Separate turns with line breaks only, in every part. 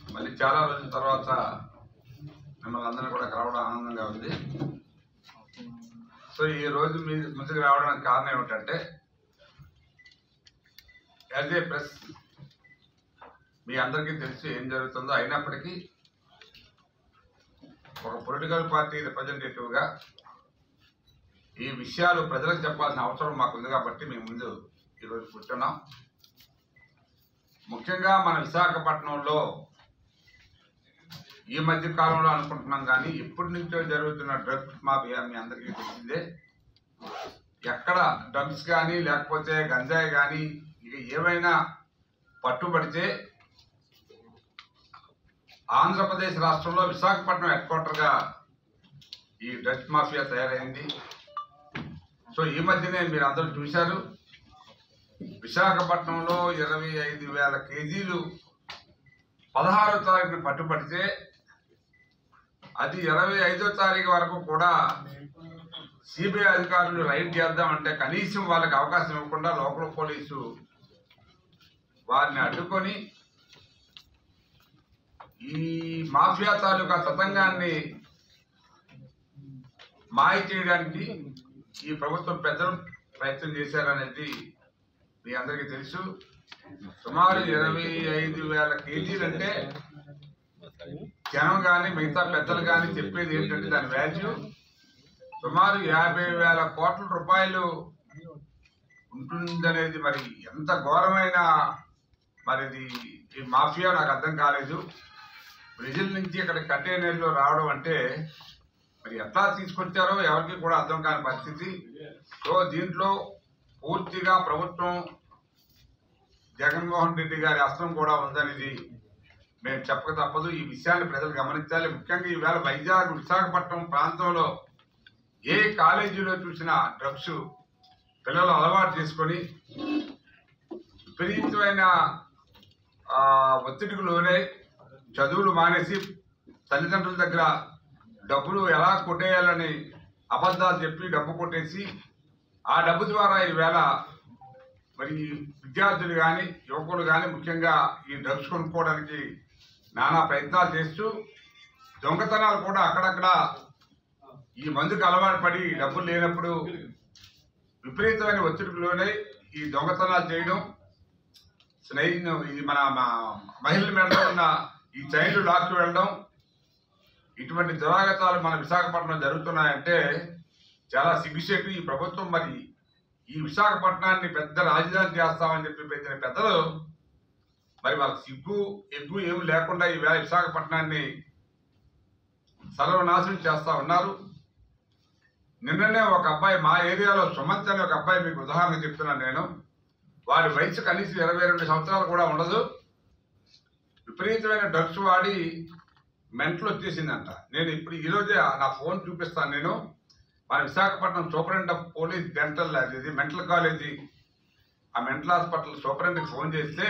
మళ్ళీ చాలా రోజుల తర్వాత మిమ్మల్ని అందరినీ కూడా కలవడం ఆనందంగా ఉంది సో ఈ రోజు మీ ముందుకు రావడానికి కారణం ఏమిటంటే యాజ్ ఏ ప్రెస్ మీ అందరికీ తెలుసు ఏం జరుగుతుందో అయినప్పటికీ ఒక పొలిటికల్ పార్టీ రిప్రజెంటేటివ్గా ఈ విషయాలు ప్రజలకు చెప్పాల్సిన అవసరం మాకుంది కాబట్టి మేము ముందు ఈరోజు కూర్చున్నాం ముఖ్యంగా మన విశాఖపట్నంలో ఈ మధ్య కాలంలో అనుకుంటున్నాం కానీ ఎప్పటి నుంచో జరుగుతున్న డ్రగ్స్ మాఫియా మీ అందరికీ తెలిసిందే ఎక్కడ డ్రగ్స్ కానీ లేకపోతే గంజాయి కానీ ఇక ఏమైనా పట్టుబడితే ఆంధ్రప్రదేశ్ రాష్ట్రంలో విశాఖపట్నం హెడ్ క్వార్టర్గా ఈ డ్రగ్స్ మాఫియా తయారైంది సో ఈ మధ్యనే మీరు అందరూ చూశారు విశాఖపట్నంలో ఇరవై ఐదు వేల కేజీలు పదహారో తారీఖున పట్టుబడితే అది ఇరవై ఐదో తారీఖు వరకు కూడా సిబిఐ అధికారులు రైడ్ చేద్దామంటే కనీసం వాళ్ళకి అవకాశం ఇవ్వకుండా లోకల్ పోలీసు వారిని అడ్డుకొని ఈ మాఫియా తాలూకా తతంగాన్ని మాయ చేయడానికి ఈ ప్రభుత్వం పెద్దలు ప్రయత్నం చేశారనేది మీ అందరికీ తెలుసు సుమారు ఇరవై ఐదు వేల కేజీలు అంటే జనం కానీ మిగతా పెద్దలు కానీ చెప్పేది ఏంటంటే దాని వాల్యూ సుమారు యాభై వేల కోట్ల రూపాయలు ఉంటుందనేది మరి ఎంత ఘోరమైన మరి ఇది ఈ మాఫియా నాకు అర్థం కాలేదు బ్రెజిల్ నుంచి ఇక్కడ కంటైనర్లో రావడం అంటే మరి ఎట్లా తీసుకొచ్చారో ఎవరికి కూడా అర్థం కాని పరిస్థితి సో దీంట్లో పూర్తిగా ప్రభుత్వం జగన్మోహన్ రెడ్డి గారి అస్త్రం కూడా ఉందనేది మేము చెప్పక తప్పదు ఈ విషయాన్ని ప్రజలు గమనించాలి ముఖ్యంగా ఈవేళ వైజాగ్ విశాఖపట్నం ప్రాంతంలో ఏ కాలేజీలో చూసినా డ్రగ్స్ పిల్లలు అలవాటు చేసుకొని విపరీతమైన ఆ, ఒత్తిడికి లోనై చదువులు మానేసి తల్లిదండ్రుల దగ్గర డబ్బులు ఎలా కొట్టేయాలని అబద్ధాలు చెప్పి డబ్బు కొట్టేసి ఆ డబ్బు ద్వారా ఈవేళ మరి విద్యార్థులు కానీ యువకులు కానీ ముఖ్యంగా ఈ డ్రగ్స్ కొనుక్కోవడానికి నానా ప్రయత్నాలు చేస్తూ దొంగతనాలు కూడా అక్కడక్కడ ఈ మందుకు అలవాటు పడి డబ్బులు లేనప్పుడు విపరీతమైన ఒత్తిడికి లోనై ఈ దొంగతనాలు చేయడం స్నేహితు ఇది మన మా- మహిళల మీద ఉన్న ఈ చైల్డ్ లాక్కి వెళ్ళడం ఇటువంటి దురాగతాలు మన విశాఖపట్నం జరుగుతున్నాయంటే చాలా సిగ్గుచేటు ఈ ప్రభుత్వం మరి ఈ విశాఖపట్నాన్ని పెద్ద రాజధాని చేస్తామని చెప్పి పెట్టిన పెద్దలు మరి వాళ్ళకి సిగ్గు ఎగ్గు ఏమి లేకుండా ఈ వేళ విశాఖపట్నాన్ని సర్వనాశనం చేస్తా ఉన్నారు నిన్ననే ఒక అబ్బాయి మా ఏరియాలో సుమంత్ అనే ఒక అబ్బాయి మీకు ఉదాహరణ చెప్తున్నాను నేను వాడి వయసు కనీసం ఇరవై రెండు సంవత్సరాలు కూడా ఉండదు విపరీతమైన డ్రగ్స్ వాడి మెంటల్ వచ్చేసిందంట నేను ఇప్పుడు ఈరోజే నా ఫోన్ చూపిస్తాను నేను మన Visakhapatnam superintendent of police dental అది ఇది మెంటల్ కాలేజీ ఆ మెంటల్ హాస్పిటల్ సూపరింట్కి ఫోన్ చేస్తే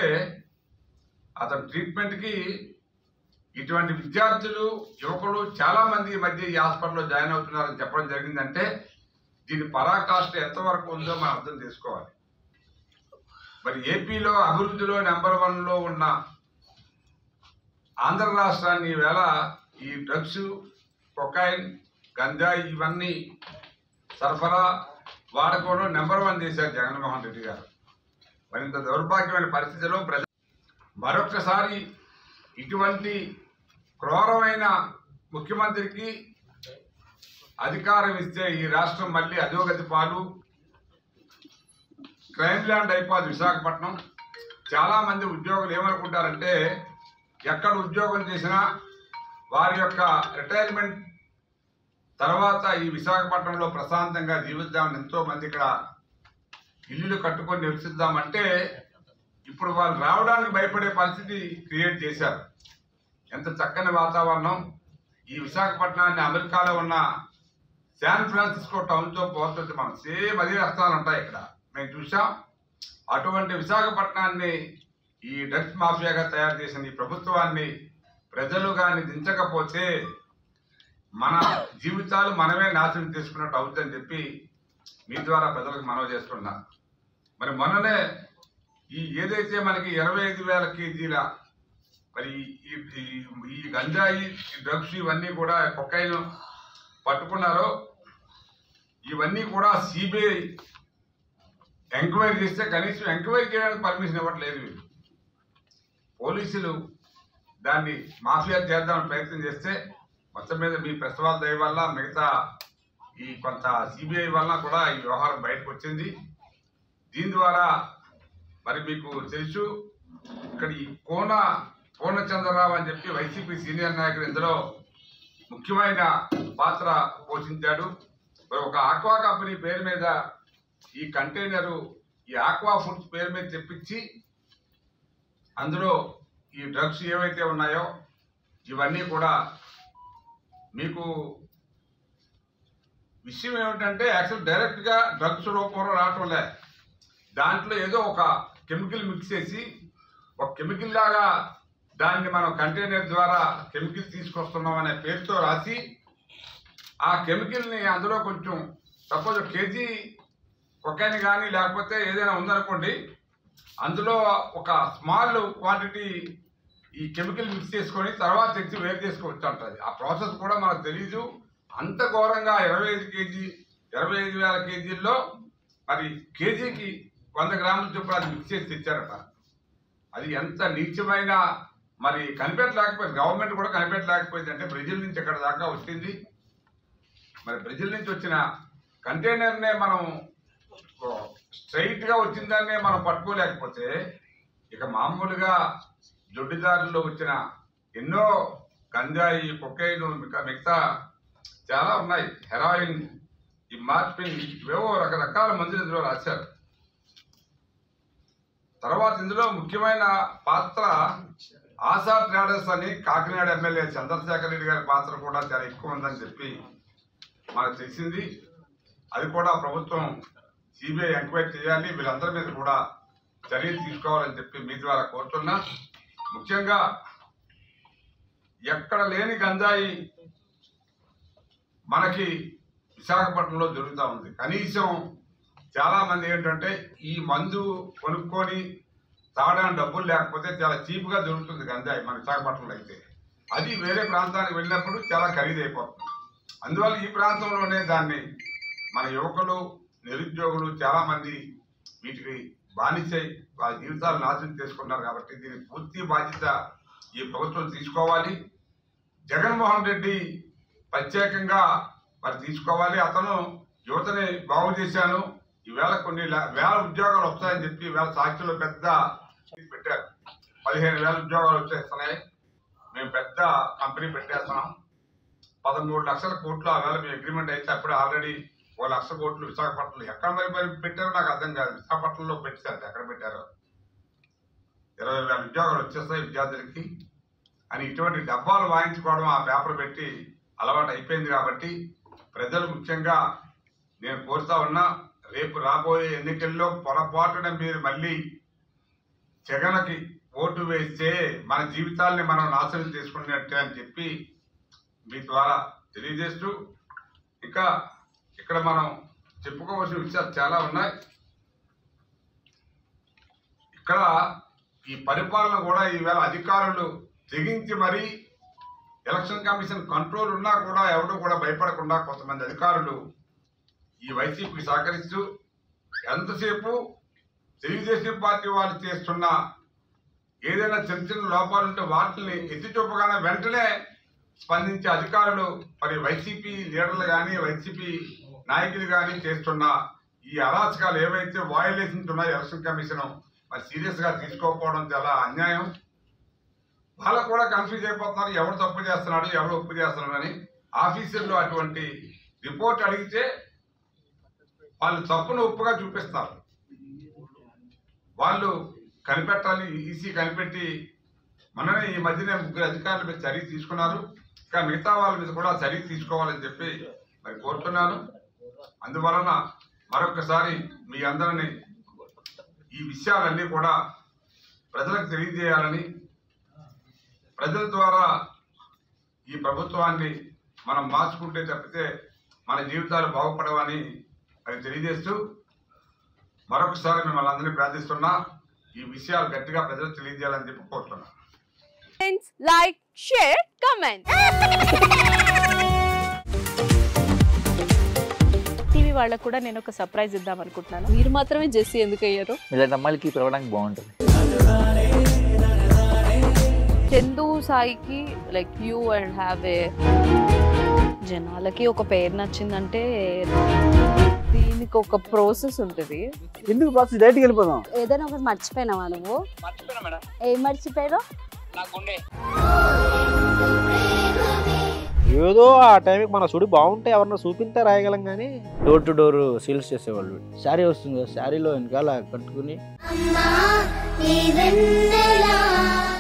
అతను ట్రీట్మెంట్కి ఇటువంటి విద్యార్థులు యువకులు చాలా మంది ఈ మధ్య ఈ హాస్పిటల్లో జాయిన్ అవుతున్నారని చెప్పడం జరిగిందంటే దీని పరాకాష్ట ఎంతవరకు ఉందో మనం అర్థం చేసుకోవాలి మరి ఏపీలో అభివృద్ధిలో నెంబర్ వన్లో ఉన్న ఆంధ్ర రాష్ట్రాన్ని ఈవేళ ఈ డ్రగ్స్ కొకైన్ గంజాయి ఇవన్నీ సరఫరా వాడకంలో నెంబర్ వన్ చేశారు జగన్మోహన్ రెడ్డి గారు మరింత దౌర్భాగ్యమైన పరిస్థితిలో ప్రజ మరొక్కసారి ఇటువంటి క్రూరమైన ముఖ్యమంత్రికి అధికారం ఇస్తే ఈ రాష్ట్రం మళ్ళీ అధోగతి పాలు క్రైమ్ ల్యాండ్ అయిపోదు విశాఖపట్నం చాలా మంది ఉద్యోగులు ఏమనుకుంటారంటే ఎక్కడ ఉద్యోగం చేసినా వారి యొక్క రిటైర్మెంట్ తర్వాత ఈ విశాఖపట్నంలో ప్రశాంతంగా జీవిద్దామని ఎంతో మంది ఇక్కడ ఇల్లులు కట్టుకొని నివసిద్దామంటే ఇప్పుడు వాళ్ళు రావడానికి భయపడే పరిస్థితి క్రియేట్ చేశారు ఎంత చక్కని వాతావరణం ఈ విశాఖపట్నాన్ని అమెరికాలో ఉన్న శాన్ ఫ్రాన్సిస్కో టౌన్తో పోతుంది మనం సేమ్ అదే రస్తాలు ఉంటాయి ఇక్కడ మేము చూసాం అటువంటి విశాఖపట్నాన్ని ఈ డ్రగ్స్ మాఫియాగా తయారు చేసిన ఈ ప్రభుత్వాన్ని ప్రజలు కానీ దించకపోతే మన జీవితాలు మనమే నాశనం చేసుకున్నట్టు అవుతుందని చెప్పి మీ ద్వారా ప్రజలకు మనవి చేస్తున్నా మరి మొన్ననే ఈ ఏదైతే మనకి ఇరవై ఐదు వేల కేజీల మరి ఈ ఈ- ఈ గంజాయి ఈ డ్రగ్స్ ఇవన్నీ కూడా కొకైన్ పట్టుకున్నారో ఇవన్నీ కూడా సిబిఐ ఎంక్వైరీ చేస్తే కనీసం ఎంక్వైరీ చేయడానికి పర్మిషన్ ఇవ్వట్లేదు వీళ్ళు పోలీసులు దాన్ని మాఫియా చేద్దామని ప్రయత్నం చేస్తే మొత్తం మీద మీ ప్రెస్ వాళ్ళ దయ వల్ల మిగతా ఈ కొంత సిబిఐ వలన కూడా ఈ వ్యవహారం బయటకు వచ్చింది దీని ద్వారా మరి మీకు తెలుసు ఇక్కడ ఈ కోన పూర్ణచంద్రరావు అని చెప్పి వైసీపీ సీనియర్ నాయకుడు ఇందులో ముఖ్యమైన పాత్ర పోషించాడు మరి ఒక ఆక్వా కంపెనీ పేరు మీద ఈ కంటైనరు ఈ ఆక్వా ఫుడ్స్ పేరు మీద తెప్పించి అందులో ఈ డ్రగ్స్ ఏవైతే ఉన్నాయో ఇవన్నీ కూడా మీకు విషయం ఏమిటంటే యాక్చువల్ డైరెక్ట్గా డ్రగ్స్ రూపంలో రావటం లే దాంట్లో ఏదో ఒక కెమికల్ మిక్స్ చేసి ఒక కెమికల్ లాగా దాన్ని మనం కంటైనర్ ద్వారా కెమికల్ తీసుకొస్తున్నాం అనే పేరుతో రాసి ఆ కెమికల్ని అందులో కొంచెం సపోజ్ కేజీ కొకైన్ కానీ లేకపోతే ఏదైనా ఉందనుకోండి అందులో ఒక స్మాల్ క్వాంటిటీ ఈ కెమికల్ మిక్స్ చేసుకొని తర్వాత తెచ్చి వేరు చేసుకోవచ్చు అంటది ఆ ప్రాసెస్ కూడా మనకు తెలీదు అంత ఘోరంగా ఇరవై ఐదు కేజీ ఇరవై ఐదు వేల కేజీల్లో మరి కేజీకి వంద గ్రాముల చొప్పున అది మిక్స్ చేసి తెచ్చారట అది ఎంత నీచమైన మరి కనిపెట్టలేకపోయింది గవర్నమెంట్ కూడా కనిపెట్టలేకపోయింది అంటే బ్రెజిల్ నుంచి ఎక్కడ దాకా వచ్చింది మరి బ్రెజిల్ నుంచి వచ్చిన కంటైనర్నే మనం స్ట్రైట్ గా వచ్చిందాన్నే మనం పట్టుకోలేకపోతే ఇక మామూలుగా దొడ్డిదారుల్లో వచ్చిన ఎన్నో గంజాయి కొకైన్ మిగతా మిగతా చాలా ఉన్నాయి హెరాయిన్ ఈ మార్పిన్ ఇవేవో రకరకాల మందులు ఇందులో రాశారు తర్వాత ఇందులో ముఖ్యమైన పాత్ర ఆశా ట్రేడర్స్ అని కాకినాడ ఎమ్మెల్యే చంద్రశేఖర్ రెడ్డి గారి పాత్ర కూడా చాలా ఎక్కువ ఉందని చెప్పి మనకు తెలిసింది అది కూడా ప్రభుత్వం సిబిఐ ఎంక్వైరీ చేయాలి వీళ్ళందరి మీద కూడా చర్యలు తీసుకోవాలని చెప్పి మీ ద్వారా కోరుతున్నా ముఖ్యంగా ఎక్కడ లేని గంజాయి మనకి విశాఖపట్నంలో దొరుకుతూ ఉంది కనీసం చాలా మంది ఏంటంటే ఈ మందు కొనుక్కొని తాగడానికి డబ్బులు లేకపోతే చాలా చీప్గా దొరుకుతుంది గంజాయి మన విశాఖపట్నంలో అయితే అది వేరే ప్రాంతానికి వెళ్ళినప్పుడు చాలా ఖరీదైపోతుంది అందువల్ల ఈ ప్రాంతంలోనే దాన్ని మన యువకులు నిరుద్యోగులు చాలా మంది వీటికి బానిసై వాళ్ళ జీవితాలు నాశనం చేసుకున్నారు కాబట్టి దీనికి పూర్తి బాధ్యత ఈ ప్రభుత్వం తీసుకోవాలి జగన్మోహన్ రెడ్డి ప్రత్యేకంగా మరి తీసుకోవాలి అతను యువతని బాగు చేశాను ఈవేళ కొన్ని లా- వేల ఉద్యోగాలు వస్తాయని చెప్పి వేళ సాక్షిలో పెద్ద పెట్టారు పదిహేను వేల ఉద్యోగాలు వచ్చేస్తున్నాయి మేము పెద్ద కంపెనీ పెట్టేస్తున్నాం పదమూడు లక్షల కోట్లు ఆ వేళ మీ అగ్రిమెంట్ అయితే అప్పుడే ఆల్రెడీ ఓ లక్ష కోట్లు విశాఖపట్నంలో ఎక్కడ మరి మరి పెట్టారో నాకు అర్థం కాదు విశాఖపట్నంలో పెట్టారు ఎక్కడ పెట్టారో ఇరవై వేల ఉద్యోగాలు వచ్చేస్తాయి విద్యార్థులకి అని ఇటువంటి డబ్బాలు వాయించుకోవడం ఆ పేపర్ పెట్టి అలవాటు అయిపోయింది కాబట్టి ప్రజలు ముఖ్యంగా నేను కోరుతా ఉన్నా రేపు రాబోయే ఎన్నికల్లో పొరపాటున మీరు మళ్ళీ జగన్కి ఓటు వేస్తే మన జీవితాల్ని మనం నాశనం చేసుకున్నట్టే అని చెప్పి మీ ద్వారా తెలియజేస్తూ ఇంకా ఇక్కడ మనం చెప్పుకోవాల్సిన విషయాలు చాలా ఉన్నాయి ఇక్కడ ఈ పరిపాలన కూడా ఈవేళ అధికారులు తెగించి మరీ ఎలక్షన్ కమిషన్ కంట్రోల్ ఉన్నా కూడా ఎవరు కూడా భయపడకుండా కొంతమంది అధికారులు ఈ వైసీపీకి సహకరిస్తూ ఎంతసేపు తెలుగుదేశం పార్టీ వాళ్ళు చేస్తున్న ఏదైనా చిన్న చిన్న లోపాలు ఉంటే వాటిని ఎత్తి చూపగానే వెంటనే స్పందించే అధికారులు మరి వైసీపీ లీడర్లు కానీ వైసీపీ నాయకులు కానీ చేస్తున్న ఈ అరాచకాలు ఏవైతే వాయులేషన్స్ ఉన్నాయో ఎలక్షన్ కమిషన్ మరి సీరియస్ గా తీసుకోకపోవడం చాలా అన్యాయం వాళ్ళకు కూడా కన్ఫ్యూజ్ అయిపోతున్నారు ఎవరు తప్పు చేస్తున్నాడు ఎవరు ఒప్పు చేస్తున్నాడు అని ఆఫీసర్లు అటువంటి రిపోర్ట్ అడిగితే వాళ్ళు తప్పును ఒప్పుగా చూపిస్తారు వాళ్ళు కనిపెట్టాలి ఈసీ కనిపెట్టి మననే ఈ మధ్యనే ముగ్గురు అధికారుల మీద చర్య తీసుకున్నారు ఇంకా మిగతా వాళ్ళ మీద కూడా చర్య తీసుకోవాలని చెప్పి మరి కోరుతున్నాను అందువలన మరొకసారి మీ అందరిని ఈ విషయాలన్నీ కూడా ప్రజలకు తెలియజేయాలని ప్రజల ద్వారా ఈ ప్రభుత్వాన్ని మనం మార్చుకుంటే తప్పితే మన జీవితాలు బాగుపడవని అది తెలియజేస్తూ మరొకసారి మిమ్మల్ని అందరినీ ప్రార్థిస్తున్నా ఈ విషయాలు గట్టిగా ప్రజలకు తెలియజేయాలని చెప్పి కోరుతున్నాను
friends like share comment TV వాళ్ళకు కూడా నేను ఒక సర్ప్రైజ్ ఇద్దాం అనుకుంటున్నాను
మీరు మాత్రమే జెస్సీ ఎందుకు అయ్యారు
ఇలాంటి అమ్మాయిలకి పిలవడానికి బాగుంటుంది
చందు సాయికి like you and have a జనాలకి ఒక పేరు నచ్చిందంటే దీనికి ఒక ప్రాసెస్ ఉంటుంది
ఎందుకు ప్రాసెస్ డైరెక్ట్కి వెళ్ళిపోదాం
ఏదైనా ఒకటి మర్చిపోయినావా నువ్వు ఏం మర్చిపోయావు
ఏదో ఆ టైంకి మన సుడి బాగుంటే ఎవరన్నా చూపిస్తే రాయగలం కానీ డోర్ టు డోర్ సేల్స్ చేసేవాళ్ళు శారీ వస్తుంది శారీలో వెనకాల కట్టుకుని
అమ్మా నీ వెన్నెలా